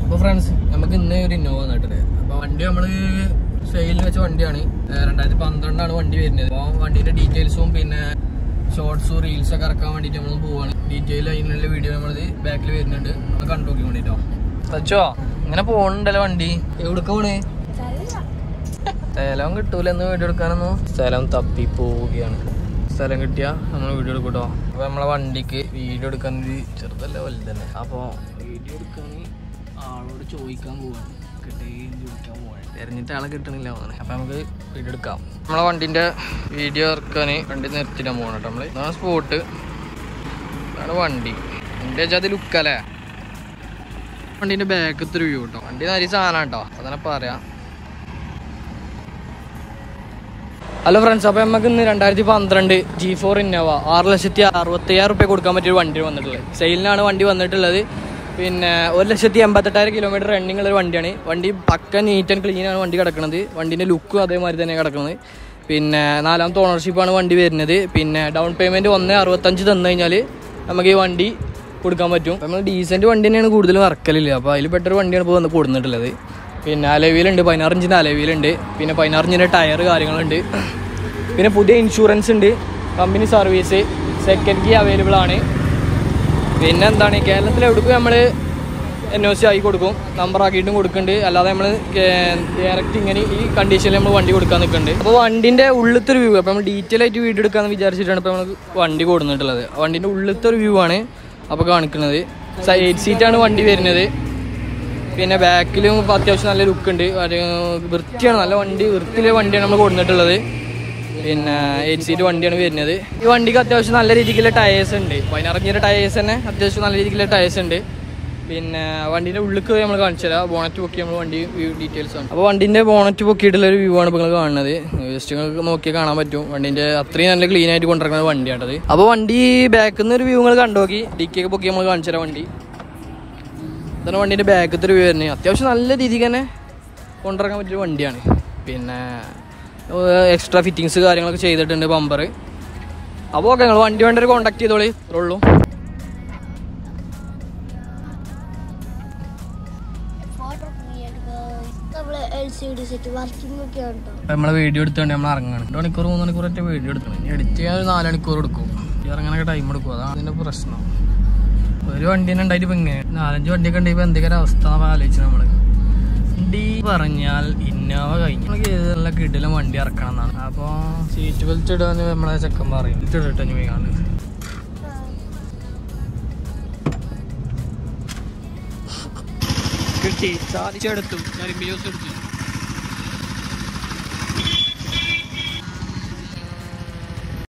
അപ്പൊ ഫ്രണ്ട്സ് നമുക്ക് ഇന്ന് ഒരു ഇന്നോവ വന്നിട്ടുണ്ട് അപ്പൊ വണ്ടി നമ്മള് സെയിലിൽ വെച്ച വണ്ടിയാണ് ഏഹ് രണ്ടായിരത്തി പന്ത്രണ്ടാണ് വണ്ടി വരുന്നത് അപ്പൊ വണ്ടിന്റെ ഡീറ്റെയിൽസും പിന്നെ ഷോർട്സും റീൽസ് ഒക്കെ ഇറക്കാൻ വേണ്ടിട്ട് നമ്മൾ പോവാണ് ഡീറ്റെയിൽ അതിനുള്ള വീഡിയോ നമ്മളിത് ബാക്കിൽ വരുന്നുണ്ട് നമ്മൾ കണ്ടു നോക്കി വേണ്ടിട്ടോ സച്ചോ ഇങ്ങനെ പോകണുണ്ടല്ലോ വണ്ടി എവിടേക്ക് പോണേ സ്ഥലം കിട്ടൂലെന്ന് വീഡിയോ എടുക്കാനൊന്നും സ്ഥലം തപ്പി പോവുകയാണ് സ്ഥലം കിട്ടിയാ നമ്മൾ വീഡിയോ എടുക്കും കേട്ടോ അപ്പൊ നമ്മളെ വണ്ടിക്ക് വീഡിയോ എടുക്കാൻ ഒരു ചെറുതല്ല വലുതന്നെ അപ്പൊ വീഡിയോ എടുക്കാൻ ആളോട് ചോദിക്കാൻ പോവാണ് കിട്ടി ചോദിക്കാൻ പോവാണ് തെരഞ്ഞിട്ട് ആളെ കിട്ടണില്ല തോന്നണേ അപ്പൊ നമുക്ക് വീഡിയോ എടുക്കാം നമ്മളെ വണ്ടിന്റെ വീഡിയോ ഇറക്കാൻ വണ്ടി നിർത്തിയിട്ടാൻ പോകണം കേട്ടോ നമ്മള് ഇതാണ് സ്പോട്ട് ഇതാണ് വണ്ടി എന്റെ അത് ലുക്കല്ലേ വണ്ടിന്റെ ബാക്കത്തെ ഒരു വ്യൂ കേട്ടോ വണ്ടി നല്ല സാധനം കേട്ടോ അതന്നെ പറയാം ഹലോ ഫ്രണ്ട്സ് അപ്പോൾ നമുക്ക് ഇന്ന് രണ്ടായിരത്തി പന്ത്രണ്ട് ജി ഫോർ ഇന്നോവ ആറ് ലക്ഷത്തി അറുപത്തയ്യായിരം റുപ്യ കൊടുക്കാൻ പറ്റിയ ഒരു വണ്ടി വന്നിട്ടുള്ളത് സെയിലിനാണ് വണ്ടി വന്നിട്ടുള്ളത് പിന്നെ ഒരു ലക്ഷത്തി എൺപത്തെട്ടായിരം കിലോമീറ്റർ റണ്ണിങ് ഉള്ള ഒരു വണ്ടിയാണ് വണ്ടി പക്ക നീറ്റ് ആൻഡ് ക്ലീൻ ആണ് വണ്ടി കിടക്കുന്നത് വണ്ടീൻ്റെ ലുക്കും അതേമാതിരി തന്നെ കിടക്കുന്നത് പിന്നെ നാലാമത്തെ ഓണർഷിപ്പാണ് വണ്ടി വരുന്നത് പിന്നെ ഡൗൺ പേയ്മെൻറ്റ് ഒന്ന് അറുപത്തഞ്ച് തന്നു കഴിഞ്ഞാൽ നമുക്ക് ഈ വണ്ടി കൊടുക്കാൻ പറ്റും നമ്മൾ ഡീസൻറ്റ് വണ്ടി തന്നെയാണ് കൂടുതലും ഇറക്കലില്ല അപ്പോൾ അതിൽ പെട്ടൊരു വണ്ടിയാണ് ഇപ്പോൾ വന്ന് കൊടുത്തിട്ടുള്ളത് പിന്നെ അലവിയിലുണ്ട് പതിനാറ് ഇഞ്ചിൻ്റെ അലവിയിലുണ്ട് പിന്നെ പതിനാറ് ഇഞ്ചിൻ്റെ ടയർ കാര്യങ്ങളുണ്ട് പിന്നെ പുതിയ ഇൻഷുറൻസ് ഉണ്ട് company service second key available ആണ് പിന്നെ എന്താണ് കേരളത്തിൽ എവിടേക്കും നമ്മൾ എൻ ഒ സി ആയി കൊടുക്കും നമ്പർ ആക്കിയിട്ടും കൊടുക്കുന്നുണ്ട് അല്ലാതെ നമ്മൾ ഡയറക്റ്റ് ഇങ്ങനെ ഈ കണ്ടീഷനിൽ നമ്മൾ വണ്ടി കൊടുക്കാൻ നിൽക്കുന്നുണ്ട് അപ്പോൾ വണ്ടിൻ്റെ ഉള്ളിലത്തെ ഒരു വ്യൂ അപ്പോൾ നമ്മൾ ഡീറ്റെയിൽ ആയിട്ട് വീഡിയോ എടുക്കാമെന്ന് വിചാരിച്ചിട്ടാണ് ഇപ്പോൾ നമുക്ക് വണ്ടി കൊടുത്തിട്ടുള്ളത് വണ്ടിൻ്റെ ഉള്ളിലത്തെ ഒരു വ്യൂ ആണ് അപ്പോൾ കാണിക്കുന്നത് എയ്റ്റ് സീറ്റാണ് വണ്ടി വരുന്നത് പിന്നെ ബാക്കിലും ഇപ്പം അത്യാവശ്യം നല്ല ലുക്ക് ഉണ്ട് അത് വൃത്തിയാണ് നല്ല വണ്ടി വൃത്തിയിലെ വണ്ടിയാണ് നമ്മൾ കൊടുത്തിട്ടുള്ളത് പിന്നെ എയ്റ്റ് സീറ്റ് വണ്ടിയാണ് വരുന്നത് ഈ വണ്ടിക്ക് അത്യാവശ്യം നല്ല രീതിക്കുള്ള ടയേഴ്സ് ഉണ്ട് പതിനാറഞ്ചിൻ്റെ ടയേഴ്സ് തന്നെ അത്യാവശ്യം നല്ല രീതിക്കുള്ള ടയേഴ്സ് ഉണ്ട് പിന്നെ വണ്ടീൻ്റെ ഉള്ളിൽ നമ്മൾ കാണിച്ചു തരാം ബോണറ്റ് പൊക്കി നമ്മൾ വണ്ടി വ്യൂ ഡീറ്റെയിൽസ് ആണ് അപ്പോൾ വണ്ടീൻ്റെ ബോണറ്റ് പൊക്കിയിട്ടുള്ള ഒരു വ്യൂ ആണ് ഇപ്പോൾ നിങ്ങൾ കാണുന്നത് ജസ്റ്റ് നിങ്ങൾക്ക് നോക്കിയാൽ കാണാൻ പറ്റും വണ്ടീൻ്റെ അത്രയും നല്ല ക്ലീൻ ആയിട്ട് കൊണ്ടിരിക്കുന്ന വണ്ടിയാണത് അപ്പോൾ വണ്ടി ബാക്കിൽ നിന്ന് ഒരു വ്യൂ നിങ്ങൾ കണ്ടുനോക്കി ഡിക്കി ഒക്കെ പൊക്കി നമ്മൾ കാണിച്ചു തരാം വണ്ടി ഇതാണ് വണ്ടീൻ്റെ ബാക്കത്തെ ഒരു വ്യൂ വരുന്നത് അത്യാവശ്യം നല്ല രീതിക്ക് തന്നെ കൊണ്ടിറങ്ങാൻ പറ്റിയ വണ്ടിയാണ് പിന്നെ എക്സ്ട്രാ ഫിറ്റിങ്സ് കാര്യങ്ങളൊക്കെ ചെയ്തിട്ടുണ്ട് ബമ്പർ അപ്പോൾ ഓക്കെ നിങ്ങൾ വണ്ടി വേണ്ട ഒരു കോൺടാക്ട് ചെയ്തോളി ഇത്രേ ഉള്ളൂ ഫോട്ടോ നമ്മള് L C D set working ഒക്കെ ഉണ്ടോ നമ്മളെ വീഡിയോ എടുത്തുകൊണ്ട് നമ്മൾ ഇറങ്ങണം രണ്ട് മണിക്കൂർ മൂന്ന് മണിക്കൂർ ഒറ്റ വീഡിയോ എടുക്കണം എഡിറ്റ് ചെയ്യാൻ ഒരു നാല് മണിക്കൂർ എടുക്കും ഈ ഇറങ്ങാനൊക്കെ ടൈം എടുക്കും അതാണ് അതിൻ്റെ പ്രശ്നം ഒരു വണ്ടി തന്നെ ഉണ്ടായിട്ട് ഇപ്പം ഇങ്ങനെ നാലഞ്ച് വണ്ടിയൊക്കെ ഉണ്ടെങ്കിൽ ഇപ്പം എന്തൊക്കെ അവസ്ഥ ആലോചിച്ചു നമ്മള് വണ്ടി പറഞ്ഞാൽ ഇന്നോവ കഴിഞ്ഞു നമുക്ക് ഏതെല്ലാം കിടിലും വണ്ടി ഇറക്കണം എന്നാണ് അപ്പോൾ സീറ്റ് ബെൽറ്റ് ഇടാന്ന് നമ്മളെ ചെക്കൻ പറയും ഇട്ട് ഇട്ടിട്ട് ഇനി കാണുന്നത് കിട്ടി സാധിച്ചെടുത്തു കരിമ്പ് ജ്യൂസ് എടുത്തു